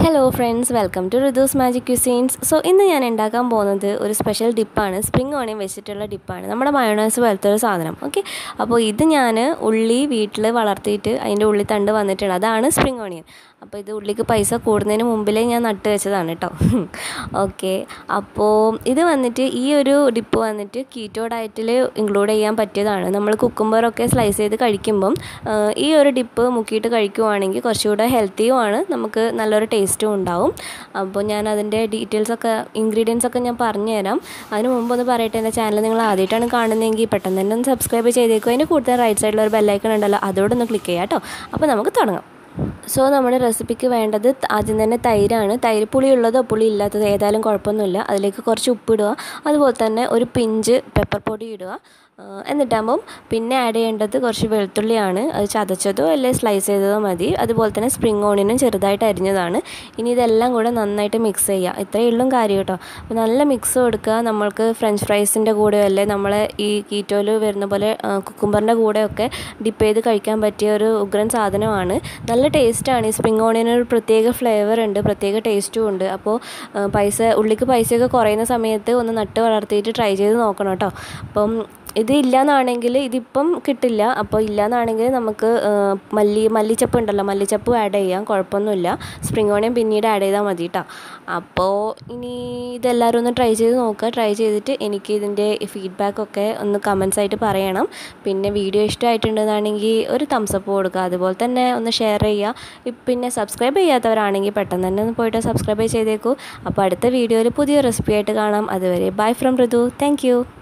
hello friends welcome to Rithu's magic cuisines so ഇന്ന് ഞാൻ ഉണ്ടാക്കാൻ പോകുന്നത് ഒരു സ്പെഷ്യൽ ഡിപ്പാണ് സ്പ്രിംഗ് ഓണിയൻ വെച്ചിട്ടുള്ള ഡിപ്പാണ് നമ്മുടെ മയോണൈസ് പോലത്തെ ഒരു സാധനം ഓക്കെ അപ്പോൾ ഇത് ഞാൻ ഉള്ളി വീട്ടിൽ വളർത്തിയിട്ട് അതിൻ്റെ ഉള്ളി തണ്ട് വന്നിട്ടുണ്ട് അതാണ് സ്പ്രിംഗ് ഓണിയൻ അപ്പോൾ ഇത് ഉള്ളിക്ക് പൈസ കൂടുന്നതിന് മുമ്പിലേ ഞാൻ നട്ട് വെച്ചതാണ് കേട്ടോ ഓക്കെ അപ്പോൾ ഇത് വന്നിട്ട് ഈ ഒരു ഡിപ്പ് വന്നിട്ട് കീറ്റോ ഡയറ്റിൽ ഇൻക്ലൂഡ് ചെയ്യാൻ പറ്റിയതാണ് നമ്മൾ കുക്കുംബറൊക്കെ സ്ലൈസ് ചെയ്ത് കഴിക്കുമ്പം ആ, ഈ ഒരു ഡിപ്പ് മുക്കിയിട്ട് കഴിക്കുവാണെങ്കിൽ കുറച്ചുകൂടെ ഹെൽത്തിയുമാണ് നമുക്ക് നല്ലൊരു ടേസ്റ്റും ഉണ്ടാവും അപ്പോൾ ഞാൻ അതിൻ്റെ ഡീറ്റെയിൽസ് ഒക്കെ ഇൻഗ്രീഡിയൻസ് ഒക്കെ ഞാൻ പറഞ്ഞുതരാം അതിന് മുമ്പ് ഒന്ന് പറയട്ടെ എൻ്റെ ചാനൽ നിങ്ങൾ ആദ്യമായിട്ടാണ് കാണുന്നതെങ്കിൽ പെട്ടെന്ന് തന്നെ ഒന്ന് സബ്സ്ക്രൈബ് ചെയ്തേക്കും അതിൻ്റെ കൂടുതൽ റൈറ്റ് സൈഡിൽ ഒരു ബെല്ലൈക്കൺ ഉണ്ടല്ലോ അതോടൊന്ന് ക്ലിക്ക് ചെയ്യാം കേട്ടോ അപ്പോൾ നമുക്ക് തുടങ്ങാം സോ നമ്മുടെ റെസിപ്പിക്ക് വേണ്ടത് ത- ആദ്യം തന്നെ തൈരാണ് തൈര് പുളി ഉള്ളതോ പുളി ഇല്ലാത്തതോ ഏതായാലും കുഴപ്പമൊന്നുമില്ല അതിലേക്ക് കുറച്ച് ഉപ്പിടുക അതുപോലെ തന്നെ ഒരു പിഞ്ച് പെപ്പർ പൊടി ഇടുക ആ, എന്നിട്ടാകുമ്പം പിന്നെ ആഡ് ചെയ്യേണ്ടത് കുറച്ച് വെളുത്തുള്ളിയാണ് അത് ചതച്ചതോ അല്ലെങ്കിൽ സ്ലൈസ് ചെയ്തതോ മതി അതുപോലെ തന്നെ സ്പ്രിംഗ് ഓണിയനും ചെറുതായിട്ട് അരിഞ്ഞതാണ് ഇനി ഇതെല്ലാം കൂടെ നന്നായിട്ട് മിക്സ് ചെയ്യുക ഇത്രയേ ഉള്ളും കാര്യം കേട്ടോ അപ്പോൾ നല്ല മിക്സ് കൊടുക്കുക നമ്മൾക്ക് ഫ്രഞ്ച് ഫ്രൈസിൻ്റെ കൂടെയോ അല്ലെ നമ്മളെ ഈ കീറ്റോയിൽ വരുന്ന പോലെ കുക്കുംബറിൻ്റെ കൂടെയൊക്കെ ഡിപ്പ് ചെയ്ത് കഴിക്കാൻ പറ്റിയ ഒരു ഉഗ്രൻ സാധനമാണ് നല്ല ടേസ്റ്റാണ് ഈ സ്പ്രിംഗ് ഓണിയന് ഒരു പ്രത്യേക ഫ്ലേവർ ഉണ്ട് പ്രത്യേക ടേസ്റ്റും ഉണ്ട് അപ്പോൾ ആ, പൈസ ഉള്ളിക്ക് പൈസയൊക്കെ കുറയുന്ന സമയത്ത് ഒന്ന് നട്ട് വളർത്തിയിട്ട് ട്രൈ ചെയ്ത് നോക്കണം കേട്ടോ അപ്പം ഇത് ഇല്ലയെന്നാണെങ്കിൽ ഇതിപ്പം കിട്ടില്ല അപ്പോൾ ഇല്ലയെന്നാണെങ്കിൽ നമുക്ക് ആ, മല്ലി മല്ലിച്ചപ്പ് ഉണ്ടല്ലോ മല്ലിച്ചപ്പ് ആഡ് ചെയ്യാം കുഴപ്പമൊന്നുമില്ല സ്പ്രിംഗ് ഓണിയൻ പിന്നീട് ആഡ് ചെയ്താൽ മതി കേട്ടോ അപ്പോൾ ഇനി ഇതെല്ലാവരും ഒന്ന് ട്രൈ ചെയ്ത് നോക്കുക ട്രൈ ചെയ്തിട്ട് എനിക്ക് ഇതിൻ്റെ ഫീഡ്ബാക്കൊക്കെ ഒന്ന് കമൻസ് ആയിട്ട് പറയണം പിന്നെ വീഡിയോ ഇഷ്ടമായിട്ടുണ്ടെന്നാണെങ്കിൽ ഒരു തംസപ്പ് കൊടുക്കുക അതുപോലെ തന്നെ ഒന്ന് ഷെയർ ചെയ്യുക ഇപ്പം പിന്നെ സബ്സ്ക്രൈബ് ചെയ്യാത്തവരാണെങ്കിൽ പെട്ടെന്ന് തന്നെ ഒന്ന് പോയിട്ട് സബ്സ്ക്രൈബ് ചെയ്തേക്കൂ അപ്പോൾ അടുത്ത വീഡിയോയിൽ പുതിയ റെസിപ്പി ആയിട്ട് കാണാം അതുവരെ ബൈ ഫ്രം ഋതു താങ്ക്